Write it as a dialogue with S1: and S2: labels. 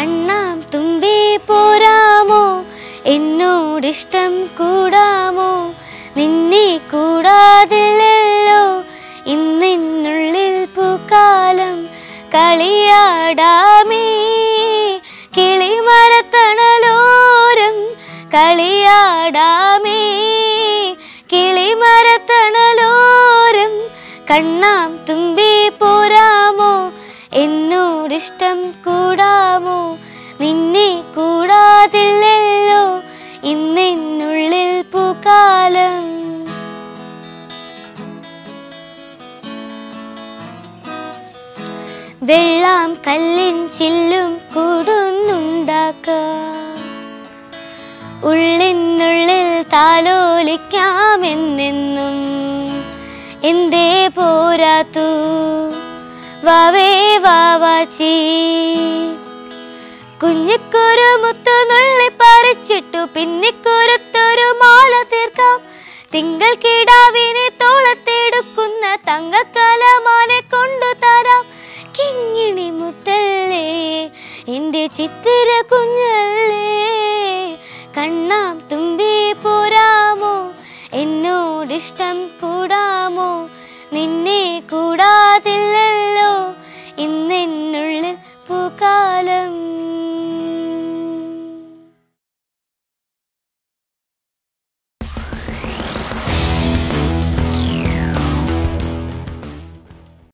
S1: കണ്ണാം തുമ്പി പോരാമോ എന്നോടിഷ്ടം കൂടാമോ നിന്നെ കൂടാതില്ലല്ലോ ഇന്നിനുള്ളിൽ പൂക്കാലം കളിയാടാമേ കിളിമരത്തണലോരം കളിയാടാമേ കിളിമരത്തണലോരം കണ്ണാം തുമ്പി പോരാമോ എന്നോടിഷ്ടം കൂടാമോ നിന്നെ കൂടാതില്ലല്ലോ ഇന്നിനുള്ളിൽ പൂക്കാലം വെള്ളാം കല്ലിൻ ചില്ലും കൂടുന്നുണ്ടാക്ക ഉള്ളിനുള്ളിൽ താലോലിക്കാമെന്നെന്നും എന്തേ പോരാത്തു വാവേ വാവാച്ചി കുഞ്ഞിക്കൊരു മുത്തു നുള്ളി പറിച്ചിട്ടു പിന്നിക്കൊരുത്തൊരു മാല തീർക്കാം തിങ്കൾ കിടാവിനെ തോളത്തെടുക്കുന്ന തങ്കക്കലമാനെ കൊണ്ടു തരാം കിങ്ങിണി മുത്തല്ലേ എൻ്റെ ചിത്തിര കുഞ്ഞല്ലേ കണ്ണാം തുമ്പി പോരാമോ എന്നോടിഷ്ടം കൂടാമോ നിന്നെ കൂടാതില്ലല്ലോ ഇന്നെന്നുള്ളിൽ പൂക്കാലം